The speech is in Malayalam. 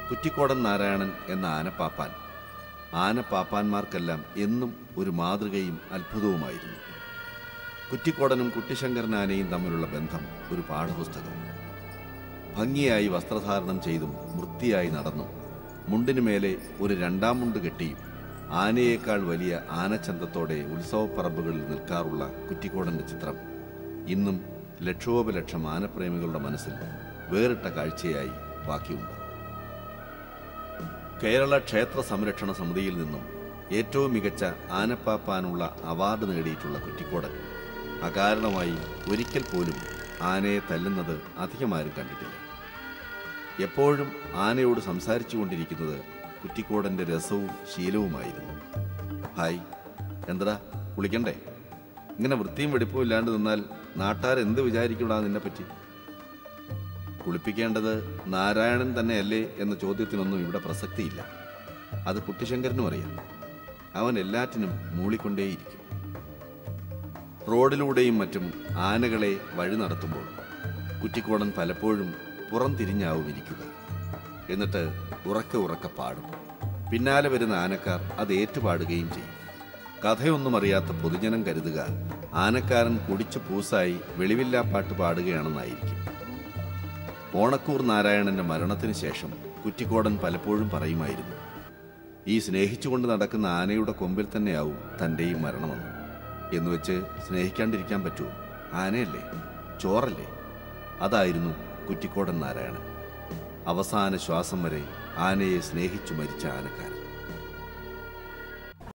കുറ്റിക്കോടൻ നാരായണൻ എന്ന ആനപ്പാപ്പാൻ ആനപ്പാപ്പാന്മാർക്കെല്ലാം എന്നും ഒരു മാതൃകയും അത്ഭുതവുമായിരുന്നു കുറ്റിക്കോടനും കുട്ടിശങ്കരൻ ആനയും തമ്മിലുള്ള ബന്ധം ഒരു പാഠപുസ്തകം ഭംഗിയായി വസ്ത്രധാരണം ചെയ്തും വൃത്തിയായി നടന്നും മുണ്ടിനു മേലെ ഒരു രണ്ടാം മുണ്ട് കെട്ടിയും ആനയേക്കാൾ വലിയ ആനച്ചന്തത്തോടെ ഉത്സവപ്പറമ്പുകളിൽ നിൽക്കാറുള്ള കുറ്റിക്കോടന്റെ ചിത്രം ഇന്നും ലക്ഷോപലക്ഷം ആനപ്രേമികളുടെ മനസ്സിൽ വേറിട്ട കാഴ്ചയായി ബാക്കിയുണ്ട് കേരള ക്ഷേത്ര സംരക്ഷണ സമിതിയിൽ നിന്നും ഏറ്റവും മികച്ച ആനപ്പാപ്പാനുള്ള അവാർഡ് നേടിയിട്ടുള്ള കുറ്റിക്കോടൻ അകാരണമായി ഒരിക്കൽ പോലും ആനയെ തല്ലുന്നത് അധികമാരും കണ്ടിട്ടില്ല എപ്പോഴും ആനയോട് സംസാരിച്ചു കൊണ്ടിരിക്കുന്നത് കുറ്റിക്കോടന്റെ രസവും ശീലവുമായിരുന്നു ഹായ് എന്താ കുളിക്കണ്ടേ ഇങ്ങനെ വൃത്തിയും വെടിപ്പും ഇല്ലാണ്ട് നിന്നാൽ നാട്ടാർ എന്ത് വിചാരിക്കൂടാ നിന്നെപ്പറ്റി കുളിപ്പിക്കേണ്ടത് നാരായണൻ തന്നെയല്ലേ എന്ന ചോദ്യത്തിനൊന്നും ഇവിടെ പ്രസക്തിയില്ല അത് കുട്ടിശങ്കരനും അറിയാം അവൻ എല്ലാറ്റിനും മൂളിക്കൊണ്ടേയിരിക്കും റോഡിലൂടെയും മറ്റും ആനകളെ വഴി നടത്തുമ്പോൾ കുറ്റിക്കോടൻ പലപ്പോഴും പുറം തിരിഞ്ഞാവും ഇരിക്കുക എന്നിട്ട് ഉറക്കെ ഉറക്കെ പാടും പിന്നാലെ വരുന്ന ആനക്കാർ അത് ഏറ്റുപാടുകയും ചെയ്യും കഥയൊന്നും അറിയാത്ത പൊതുജനം കരുതുക ആനക്കാരൻ കുടിച്ചു പൂസായി വെളിവില്ലാ പാട്ട് പാടുകയാണെന്നായിരിക്കും ഓണക്കൂർ നാരായണന്റെ മരണത്തിന് ശേഷം കുറ്റിക്കോടൻ പലപ്പോഴും പറയുമായിരുന്നു ഈ സ്നേഹിച്ചുകൊണ്ട് നടക്കുന്ന ആനയുടെ കൊമ്പിൽ തന്നെയാവും തൻ്റെയും മരണമെന്ന് എന്നുവെച്ച് സ്നേഹിക്കാണ്ടിരിക്കാൻ പറ്റുമോ ആനയല്ലേ ചോറല്ലേ അതായിരുന്നു കുറ്റിക്കോടൻ നാരായണൻ അവസാന ശ്വാസം വരെ ആനയെ സ്നേഹിച്ചു മരിച്ച ആനക്കാരൻ